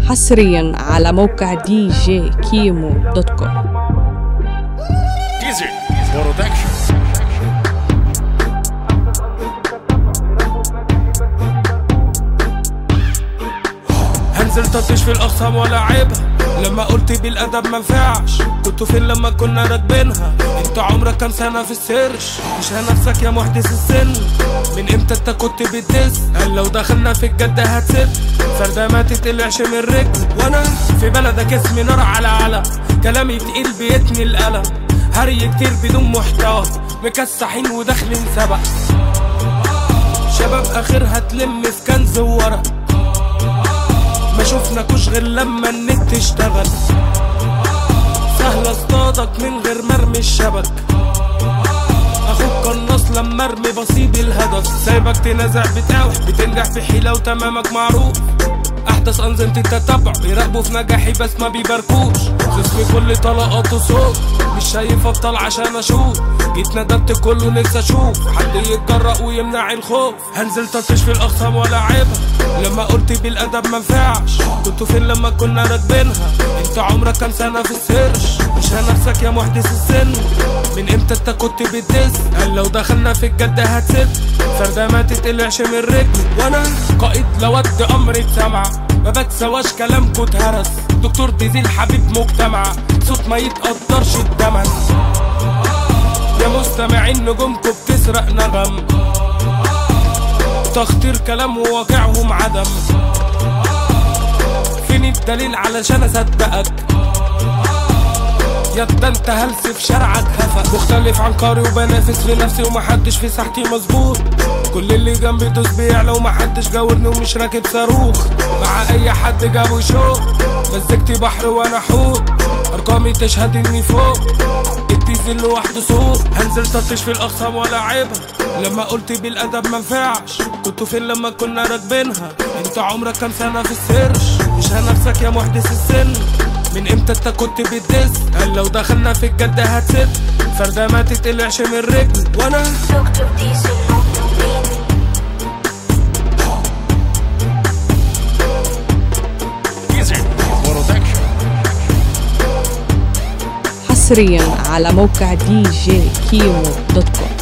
حصريا على موقع دي جي كيمو دوت كوم ديزل برودكشن هنزل تطش في الاقسام ولا عيبها لما قلت بالادب منفعش كنتوا فين لما كنا راكبينها انت عمرك كام سنه في السيرش مش نفسك يا محدث السن من امتى انت كنت بتدس قال لو دخلنا في الجد هتسد فردة ما تتقلعش من رجل وانا في بلدك اسمي نار على علم كلامي تقيل بيتني القلم هري كتير بدون محتوى مكسحين وداخلين سبق شباب اخرها تلم في كنز وورق ما شفناكوش غير لما النت اشتغل سهل اصطادك من غير مرمي الشبك اخوك قناص لما ارمي بصيب الهدف سايبك تنازع بتاوح بتنجح في حيلة وتمامك معروف احدث انظمة التتبع بيراقبوا في نجاحي بس ما بيباركوش جسمي كل طلقاته صوت مش شايف ابطال عشان اشوف جيت ندبت كله نفسي اشوف حد يتجرأ ويمنع الخوف هنزل تطش في الاقسام ولا عيبها لما قلت بالادب منفعش كنتوا فين لما كنا راكبينها انت عمرك كام سنه في السيرش مش نفسك يا محدث السن من امتى انت كنت بتدس قال لو دخلنا في الجد هتسد فردة ما تتقلعش من رجلي وانا قائد لود امر اتسمع ما بتسواش كلامكو اتهرس دكتور ديزيل حبيب مجتمع صوت ما يتقدرش الدمن يا مستمعين نجومكو بتسرق نغم تخطير كلام وواقعهم عدم فين الدليل علشان اصدقك يا ده انت هلس في شارعك هفا مختلف عن قاري وبنافس في نفسي ومحدش في ساحتي مظبوط كل اللي جنبي دوس بيعلى ومحدش جاورني ومش راكب صاروخ مع اي حد جابه شوق مزجتي بحر وانا حوت ارقامي تشهد اني فوق الديزل لوحده سوق هنزل تطش في الاقسام ولا عيبها لما قلت بالادب منفعش كنتوا فين لما كنا راكبينها انت عمرك كام سنه في السيرش مش نفسك يا محدث السن من امتى انت كنت بتدس قال لو دخلنا في الجد هتسد فردة ما تتقلعش من رجل وانا دكتور ديزل ديزل برودكشن حصريا على موقع دي جي كيمو دوت كوم